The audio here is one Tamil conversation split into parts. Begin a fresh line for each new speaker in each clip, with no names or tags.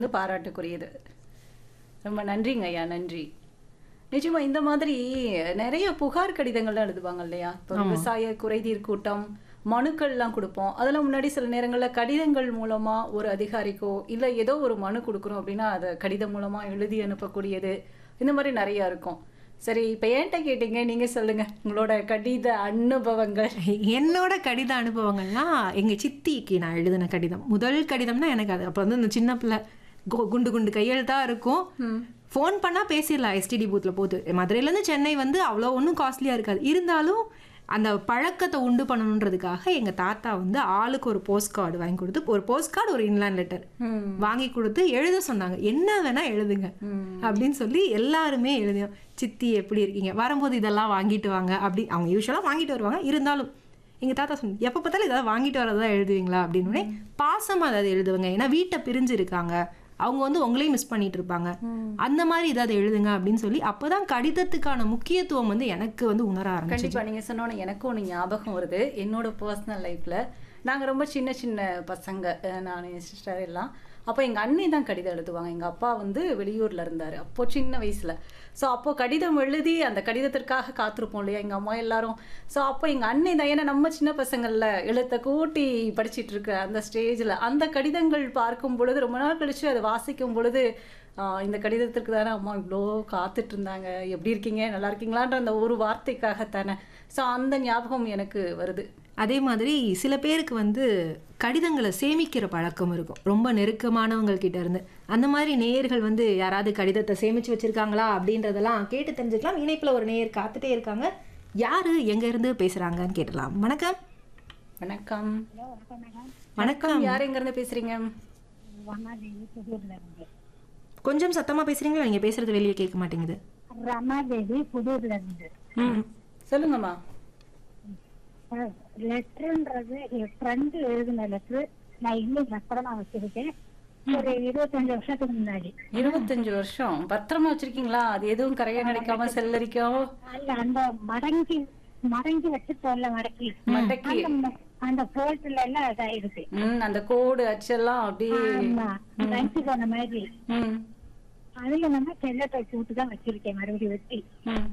வந்து பாராட்டுக்குரியது ரொம்ப நன்றிங்க ஐயா நன்றி நிச்சயமா இந்த மாதிரி நிறைய புகார் கடிதங்கள்லாம் எழுதுவாங்க இல்லையா இப்போ விவசாய குறைதீர் கூட்டம் மனுக்கள்லாம் கொடுப்போம் அதெல்லாம் முன்னாடி சில நேரங்களில் கடிதங்கள் மூலமா ஒரு அதிகாரிக்கோ இல்லை ஏதோ ஒரு மனு கொடுக்குறோம் அப்படின்னா அதை கடிதம் மூலமா எழுதி அனுப்பக்கூடியது இந்த மாதிரி நிறைய இருக்கும் சரி இப்போ ஏன்ட்ட கேட்டீங்க நீங்க சொல்லுங்க உங்களோட கடித அனுபவங்கள்
என்னோட கடித அனுபவங்கள்னா எங்க சித்திக்கு நான் எழுதின கடிதம் முதல் கடிதம்னா எனக்கு அது அப்போ வந்து இந்த சின்ன பிள்ளை கு- குண்டு குண்டு கையெழுத்தா இருக்கும் ஃபோன் பண்ணா பேசிடலாம் எஸ்டிடி பூத்தில் போட்டு மதுரையிலேருந்து சென்னை வந்து அவ்வளோ ஒன்றும் காஸ்ட்லியாக இருக்காது இருந்தாலும் அந்த பழக்கத்தை உண்டு பண்ணணுன்றதுக்காக எங்கள் தாத்தா வந்து ஆளுக்கு ஒரு போஸ்ட் கார்டு வாங்கி கொடுத்து ஒரு போஸ்ட் கார்டு ஒரு இன்லேண்ட் லெட்டர் வாங்கி கொடுத்து எழுத சொன்னாங்க என்ன வேணா எழுதுங்க அப்படின்னு சொல்லி எல்லாருமே எழுதியோம் சித்தி எப்படி இருக்கீங்க வரும்போது இதெல்லாம் வாங்கிட்டு வாங்க அப்படி அவங்க யூஸ்வலாக வாங்கிட்டு வருவாங்க இருந்தாலும் எங்கள் தாத்தா சொன்ன எப்போ பார்த்தாலும் இதெல்லாம் வாங்கிட்டு வரதா எழுதுவீங்களா அப்படின்னு பாசமாக ஏதாவது எழுதுவாங்க ஏன்னா வீட்டை பிரிஞ்சு இருக்காங்க அவங்க வந்து உங்களையும் மிஸ் பண்ணிட்டு இருப்பாங்க அந்த மாதிரி ஏதாவது எழுதுங்க அப்படின்னு சொல்லி அப்பதான் கடிதத்துக்கான முக்கியத்துவம் வந்து எனக்கு வந்து உணர ஆரம்பிச்சு
கண்டிப்பா நீங்க சொன்னோன்னு எனக்கும் ஒன்று ஞாபகம் வருது என்னோட பர்சனல் லைஃப்ல நாங்க ரொம்ப சின்ன சின்ன பசங்க அஹ் நான் என் சிஸ்டர் எல்லாம் அப்போ எங்க அண்ணி தான் கடிதம் எழுதுவாங்க எங்க அப்பா வந்து வெளியூர்ல இருந்தாரு அப்போ சின்ன வயசுல ஸோ அப்போ கடிதம் எழுதி அந்த கடிதத்திற்காக காத்திருப்போம் இல்லையா எங்க அம்மா எல்லாரும் ஸோ அப்போ எங்க அண்ணி தான் ஏன்னா நம்ம சின்ன பசங்கள்ல எழுத்த கூட்டி படிச்சிட்டு இருக்க அந்த ஸ்டேஜ்ல அந்த கடிதங்கள் பார்க்கும் பொழுது ரொம்ப நாள் கழிச்சு அதை வாசிக்கும் பொழுது ஆஹ் இந்த கடிதத்திற்கு தானே அம்மா இவ்வளோ காத்துட்டு இருந்தாங்க எப்படி இருக்கீங்க நல்லா இருக்கீங்களான்ற அந்த ஒரு வார்த்தைக்காகத்தானே ஸோ அந்த ஞாபகம் எனக்கு வருது
அதே மாதிரி சில பேருக்கு வந்து கடிதங்களை சேமிக்கிற பழக்கம் இருக்கும் ரொம்ப நெருக்கமானவங்க கிட்ட இருந்து அந்த மாதிரி நேயர்கள் வந்து யாராவது கடிதத்தை சேமிச்சு வச்சிருக்காங்களா அப்படின்றதெல்லாம் கேட்டு தெரிஞ்சுக்கலாம் இணைப்புல ஒரு நேயர் காத்துட்டே இருக்காங்க யாரு எங்க இருந்து பேசுறாங்கன்னு கேட்டலாம் வணக்கம்
வணக்கம்
வணக்கம்
யார் எங்க இருந்து பேசுறீங்க
கொஞ்சம் சத்தமா பேசுறீங்களா நீங்க பேசுறது வெளியே கேட்க மாட்டேங்குது
ரமாதேவி புதூர்ல இருந்து
ம் சொல்லுங்கம்மா
லெட்டர்ன்றது என் ஃப்ரெண்டு எழுதின லெட்டர் நான் இன்னும் பத்திரமா வச்சிருக்கேன் ஒரு இருபத்தஞ்சு வருஷத்துக்கு முன்னாடி
இருபத்தஞ்சு வருஷம் பத்திரமா வச்சிருக்கீங்களா அது எதுவும் கரையா நடிக்காம செல்லரிக்காம
அல்ல அந்த மடங்கி மடங்கி வச்சுட்டோம்ல மடக்கி
மடக்கி.
அந்த ம- அந்த போல்ட்ல எல்லாம் இதாயிருக்கு
ம் அந்த கோடு அச்செல்லாம் அப்படியே
ஆமா லஞ்சு போன மாதிரி
ம்
அதுல நம்ம செல்லத்தை கூட்டு தான் வச்சிருக்கேன் மறுபடியும் வெட்டி
ம்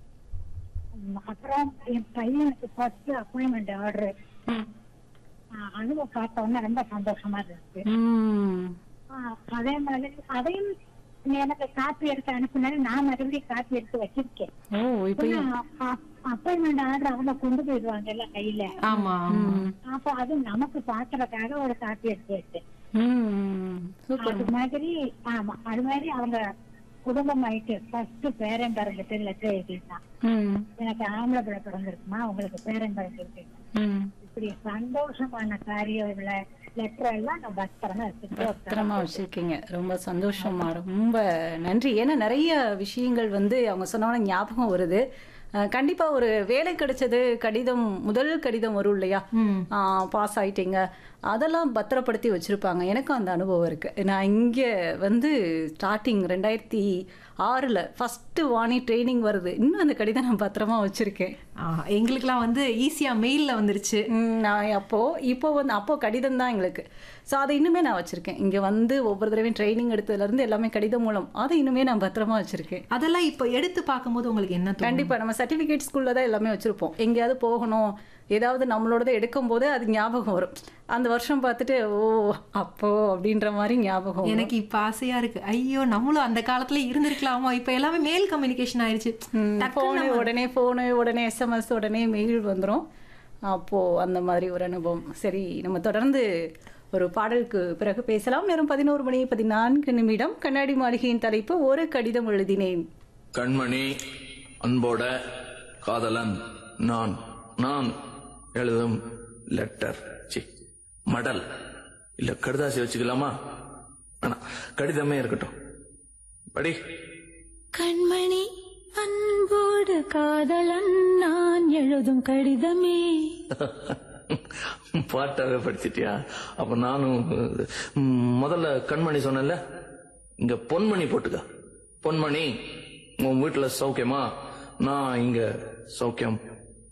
உம், அப்புறம் என் பையனுக்கு ஃபர்ஸ்ட் அப்பாயின்மெண்ட் ஆர்டர்
ம்
அதுவும் பார்த்த உடனே ரொம்ப சந்தோஷமா இருந்துச்சு
ம்
ஆ, அதே மாதிரி அதையும் நீ எனக்கு காப்பி எடுத்து அனுப்புனாரு நான் மறுபடியும் காப்பி எடுத்து வச்சிருக்கேன்
ஓ இப்போ
அப்பாயின்மெண்ட் ஆர்டர் அவங்க கொண்டு போயிடுவாங்க எல்லாம் கையில
ஆமா
ம்
அப்ப அது நமக்கு பாக்குறதுக்காக ஒரு காப்பி எடுத்து வச்சேன்
ம் சூப்பர்
அது மாதிரி ஆமா அது மாதிரி அவங்க குடும்பம் ஆயிட்டு ஃபர்ஸ்ட் பேரன் பிறந்துட்டு லெட்டர் எழுதிட்டான்
ம்
எனக்கு ஆம்பளை பிள்ளை பிறந்திருக்குமா உங்களுக்கு பேரன் பிறந்திருக்கு
ம்
இப்படி சந்தோஷமான காரியம் லெட்டர் எல்லாம் நான் பத்திரமா வச்சுட்டு
பத்திரமா வச்சிருக்கீங்க ரொம்ப சந்தோஷமா ரொம்ப நன்றி ஏன்னா நிறைய விஷயங்கள் வந்து அவங்க சொன்னோன்னே ஞாபகம் வருது அஹ் கண்டிப்பா ஒரு வேலை கிடைச்சது கடிதம் முதல் கடிதம் வரும் இல்லையா பாஸ் ஆயிட்டீங்க அதெல்லாம் பத்திரப்படுத்தி வச்சிருப்பாங்க எனக்கும் அந்த அனுபவம் இருக்கு நான் இங்க வந்து ஸ்டார்டிங் ரெண்டாயிரத்தி ஆறுல ஃபர்ஸ்ட் வாணி ட்ரைனிங் வருது இன்னும் அந்த கடிதம் நான் பத்திரமா வச்சிருக்கேன்
ஆ, எங்களுக்கெல்லாம் வந்து ஈஸியா மெயில்ல வந்துருச்சு
ம், நான் அப்போ இப்போ வந்து அப்போ கடிதம் தான் எங்களுக்கு ஸோ அதை இன்னுமே நான் வச்சிருக்கேன் இங்க வந்து ஒவ்வொரு தடவையும் ட்ரைனிங் எடுத்ததுல இருந்து எல்லாமே கடிதம் மூலம் அதை இன்னுமே நான் பத்திரமா வச்சிருக்கேன்
அதெல்லாம் இப்போ எடுத்து பார்க்கும்போது உங்களுக்கு என்ன தோணும்
கண்டிப்பா நம்ம சர்டிபிகேட் ஸ்கூல்ல தான் எல்லாமே வச்சிருப்போம் எங்கேயாவது போகணும் ஏதாவது நம்மளோடத எடுக்கும் போது அது ஞாபகம் வரும் அந்த வருஷம் பார்த்துட்டு ஓ அப்போ அப்படின்ற மாதிரி ஞாபகம் வரும்.
எனக்கு இப்ப ஆசையா இருக்கு ஐயோ நம்மளும் அந்த காலத்துல இருந்திருக்கலாமா இப்ப எல்லாமே மேல் கம்யூனிகேஷன் ஆயிருச்சு
ம்,
டக்குன்னு
போனு உடனே போனு உடனே எஸ்எம்எஸ் உடனே மெயில் வந்துரும் அப்போ அந்த மாதிரி ஒரு அனுபவம் சரி நம்ம தொடர்ந்து ஒரு பாடலுக்கு பிறகு பேசலாம் நேரம் பதினோரு மணி பதினான்கு நிமிடம் கண்ணாடி மாளிகையின் தலைப்பு ஒரு கடிதம் எழுதினேன்
கண்மணி அன்போட காதலன் நான் நான் எழுதும் லெட்டர் சி மடல் இல்ல கடுதாசி வச்சுக்கலாமா வேணாம் கடிதமே இருக்கட்டும் படி
கண்மணி அன்போடு காதலன் நான் எழுதும் கடிதமே
பாட்டாவே படிச்சிட்டியா அப்ப நானும் ம், முதல்ல கண்மணி சொன்னேன்ல இங்க பொன்மணி போட்டுக்க பொன்மணி உன் வீட்டுல சௌக்கியமா நான் இங்க சௌக்கியம்